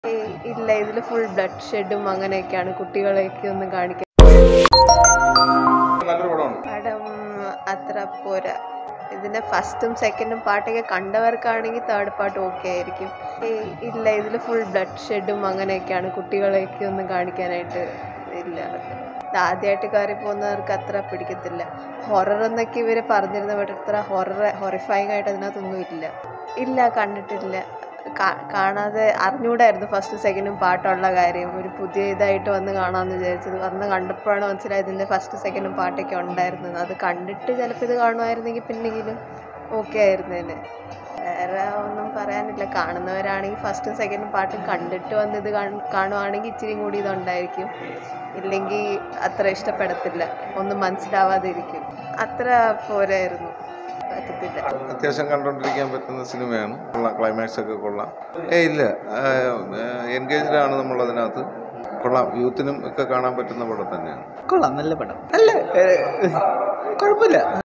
ഏയ് ഇല്ല ഇതിൽ ഫുൾ ബ്ലഡ് ഷെഡും അങ്ങനെയൊക്കെയാണ് കുട്ടികളെയൊക്കെ ഒന്നും കാണിക്കാൻ നല്ലൊരു പടമാണ് പടം അത്ര പോരാ ഇതിന്റെ ഫസ്റ്റും സെക്കൻഡും പാട്ടൊക്കെ കണ്ടവർക്കാണെങ്കിൽ തേർഡ് പാട്ട് ഓക്കെ ആയിരിക്കും ഏയ് ഇല്ല ഇതിൽ ഫുൾ ബ്ലഡ് ഷെഡും അങ്ങനെയൊക്കെയാണ് കുട്ടികളെയൊക്കെ ഒന്നും കാണിക്കാനായിട്ട് ഇല്ല ഇത് ആദ്യമായിട്ട് കയറി പോകുന്നവർക്ക് അത്ര പിടിക്കത്തില്ല ഹൊറർ എന്നൊക്കെ ഇവർ പറഞ്ഞിരുന്ന പക്ഷേ അത്ര ഹൊറർ ഹൊറിഫൈങ് ആയിട്ട് അതിനകത്തൊന്നും ഇല്ല ഇല്ല കണ്ടിട്ടില്ല കാ- കാണാതെ അറിഞ്ഞൂടായിരുന്നു ഫസ്റ്റ് സെക്കൻഡും പാട്ടുള്ള കാര്യം ഒരു പുതിയ ഇതായിട്ട് വന്ന് കാണാമെന്ന് വിചാരിച്ചത് വന്ന് കണ്ടപ്പോഴാണ് മനസ്സിലായത് ഇതിൻ്റെ ഫസ്റ്റ് സെക്കൻഡും പാട്ടൊക്കെ ഉണ്ടായിരുന്നത് അത് കണ്ടിട്ട് ചിലപ്പോൾ ഇത് കാണുമായിരുന്നെങ്കിൽ പിന്നെങ്കിലും ഓക്കെ ആയിരുന്നേനെ വേറെ ഒന്നും പറയാനില്ല കാണുന്നവരാണെങ്കിൽ ഫസ്റ്റും സെക്കൻഡും പാട്ടും കണ്ടിട്ട് വന്ന് ഇത് കാണു- കാണുവാണെങ്കിൽ ഇച്ചിരി കൂടി ഇതുണ്ടായിരിക്കും ഇല്ലെങ്കിൽ അത്ര ഇഷ്ടപ്പെടത്തില്ല ഒന്നും മനസ്സിലാവാതിരിക്കും അത്ര പോരായിരുന്നു പറ്റത്തില്ല അത്യാവശ്യം കണ്ടുകൊണ്ടിരിക്കാൻ പറ്റുന്ന സിനിമയാണ് കൊള്ളാം ക്ലൈമാക്സ് ഒക്കെ കൊള്ളാം ഏ ഇല്ല എൻഗേജ്ഡ് ആണ് നമ്മൾ അതിനകത്ത് കൊള്ളാം യൂത്തിനും ഒക്കെ കാണാൻ പറ്റുന്ന പടം തന്നെയാണ് കൊള്ളാം നല്ല പടം നല്ല കുഴപ്പമില്ല